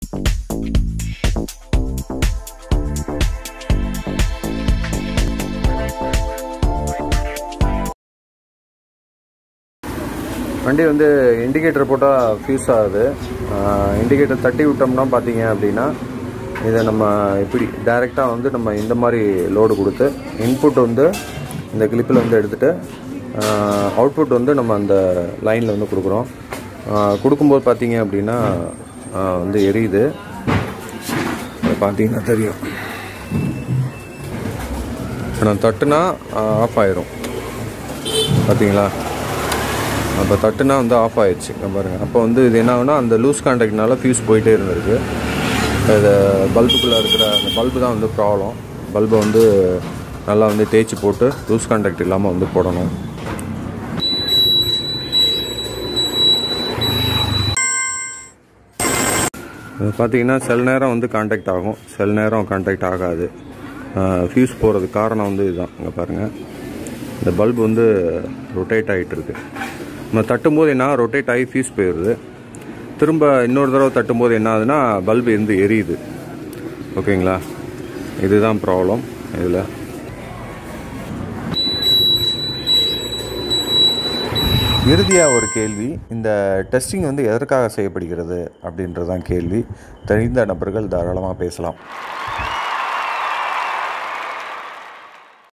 வண்டி வந்து இண்டிகேட்டர் போட்டால் ஃபியூஸ் ஆகுது இண்டிகேட்டர் தட்டி விட்டோம்னா பார்த்தீங்க அப்படின்னா இதை நம்ம இப்படி டைரெக்டாக வந்து நம்ம இந்த மாதிரி லோடு கொடுத்து இன்புட் வந்து இந்த கிளிப்பில் வந்து எடுத்துகிட்டு அவுட்புட் வந்து நம்ம அந்த லைனில் வந்து கொடுக்குறோம் ஆஹ் கொடுக்கும்போது பார்த்தீங்க அப்படின்னா ஆஹ் வந்து எரியுது அது பார்த்தீங்கன்னா தெரியும் இப்போ நான் தட்டுனா ஆஃப் ஆயிரும் பார்த்தீங்களா அப்போ தட்டுனா வந்து ஆஃப் ஆயிடுச்சு இங்க பாருங்க அப்போ வந்து இது என்ன ஆகுனா அந்த லூஸ் கான்டாக்ட்னால ஃபியூஸ் போயிட்டே இருந்திருக்கு இது பல்புக்குள்ளே இருக்கிற அந்த பல்பு தான் வந்து ப்ராப்ளம் பல்பை வந்து நல்லா வந்து தேய்ச்சி போட்டு லூஸ் கான்டாக்ட் இல்லாமல் வந்து போடணும் இது பார்த்தீங்கன்னா சில நேரம் வந்து காண்டாக்ட் ஆகும் சில நேரம் காண்டாக்ட் ஆகாது ஃபியூஸ் போகிறதுக்கு காரணம் வந்து இதுதான் இங்கே பாருங்கள் இந்த பல்பு வந்து ரொட்டேட் ஆகிட்டு இருக்கு நம்ம தட்டும்போது என்ன ரொட்டேட் ஆகி ஃபியூஸ் போயிடுது திரும்ப இன்னொரு தடவை தட்டும்போது என்ன ஆகுதுன்னா பல்பு இருந்து எரியுது ஓகேங்களா இதுதான் ப்ராப்ளம் இதில் இறுதியாக ஒரு கேள்வி இந்த டெஸ்டிங் வந்து எதற்காக செய்யப்படுகிறது அப்படின்றது தான் கேள்வி தெரிந்த நபர்கள் தாராளமாக பேசலாம்